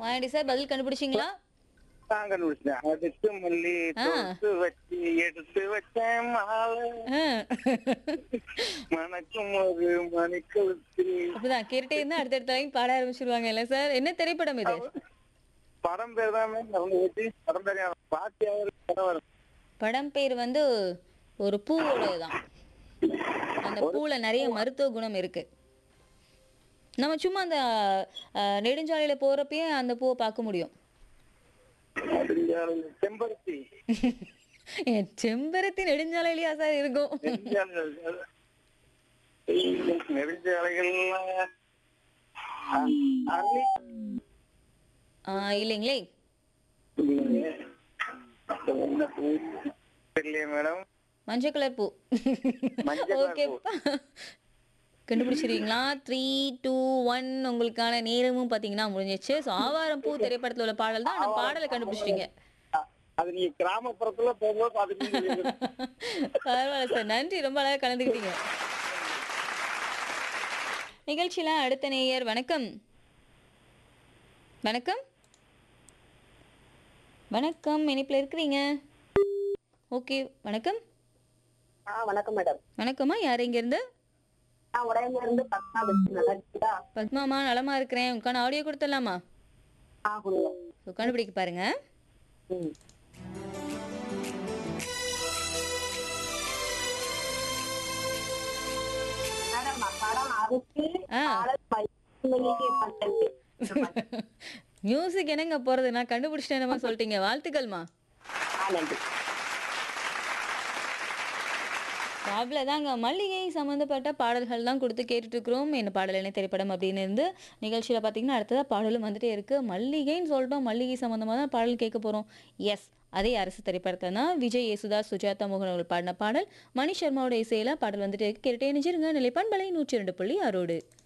Mayandi sir பதில் கண்டுபிடிச்சிங்களா நான் கண்டுபிடிச்சேன் அடுத்து மல்லி ஆ. தொடுத்து வச்சு எடுத்து வச்சேன் மாலை ஆ. மணக்கும் ஒரு மணிக்கழுத்தில் அப்படிதான் கேட்டுட்டே இருந்தா அடுத்தடுத்த லைன் பாட ஆரம்பிச்சிருவாங்க இல்ல சார் என்ன திரைப்படம் இது படம் பேர் தான் அவங்க வச்சு படம் பேர் ஞாபகம். பாட்டியாவது படம் வரும் படம் பேர் வந்து ஒரு பூவோடதுதான் அந்த பூல நிறைய மருத்துவ குணம் இருக்கு நம்ம சும்மா அந்த அஹ், நெடுஞ்சாலையில போறப்பயே அந்த பூவை பார்க்க முடியும் நெடுஞ்சாலையில் செம்பருத்தி என் செம்பருத்தி நெடுஞ்சாலையிலயா சார் இருக்கும் நெடுஞ்சாலைகள் நெடுஞ்சாலைகள் அரளி ஆஹ் இல்லைங்களே என்ன பூ? தெரியலையே மேடம் மஞ்சள் கலர் பூ மஞ்சள் கலர் ஓகே கண்டுபிடிச்சிருக்கீங்களா த்ரீ டூ ஒன் உங்களுக்கான நேரமும் பாத்தீங்கன்னா முடிஞ்சிச்சு ஸோ ஆவாரம் பூ திரைப்படத்துல உள்ள பாடல் தான் அந்த பாடலை கண்டுபிடிச்சிட்டீங்க அ- அது நீங்க கிராமப்புறத்துல போகும்போது பாத்துட்டீங்க பரவாயில்ல சார் நன்றி ரொம்ப அழகா கலந்துக்கிட்டீங்க நிகழ்ச்சியில அடுத்த நேயர் வணக்கம் வணக்கம் வணக்கம் இணைப்பில் இருக்கிறீங்க ஓகே வணக்கம் ஆ வணக்கம் மேடம் வணக்கம்மா யார் இங்க இருந்து நான் உடையில இருந்து பத்மா பேசுறேன் நல்லா இருக்கீங்களா பத்மாமா நலமா இருக்கிறேன் உனக்கான ஆடியோ கொடுத்துடலாமா ஆ கொடுங்க ஸோ கண்டுபிடிக்க பாருங்க ம் மேடம் நான் படம் அறுத்து ஆ. பாடல் பத்து மணிக்கு பத்தெட்டு மியூசிக் என்னங்க போறது நான் கண்டுபிடிச்சிட்டேன் சொல்லிட்டீங்க வாழ்த்துக்கள்மா ஆ நன்றி அவ்வளோதாங்க மல்லிகை சம்மந்தப்பட்ட பாடல்கள் தான் கொடுத்து கேட்டுட்டு இருக்கிறோம் என்ன பாடல் என்ன திரைப்படம் அப்படின்னு இருந்து நிகழ்ச்சியில் பார்த்தீங்கன்னா அடுத்ததாக பாடலும் வந்துட்டே இருக்கு மல்லிகைன்னு சொல்லிட்டோம் மல்லிகை சம்மந்தமாக தான் பாடல் கேட்க போகிறோம் எஸ் அதே அரசு திரைப்படத்தை தான் விஜய் யேசுதாஸ் சுஜாதா மோகன் அவர்கள் பாடின பாடல் மணி சர்மாவோட இசையில பாடல் வந்துட்டே இருக்கு கேட்டுட்டே நினைச்சிருங்க நிலைப்பான் பலை நூற்றி ரெண்டு புள்ளி அரோடு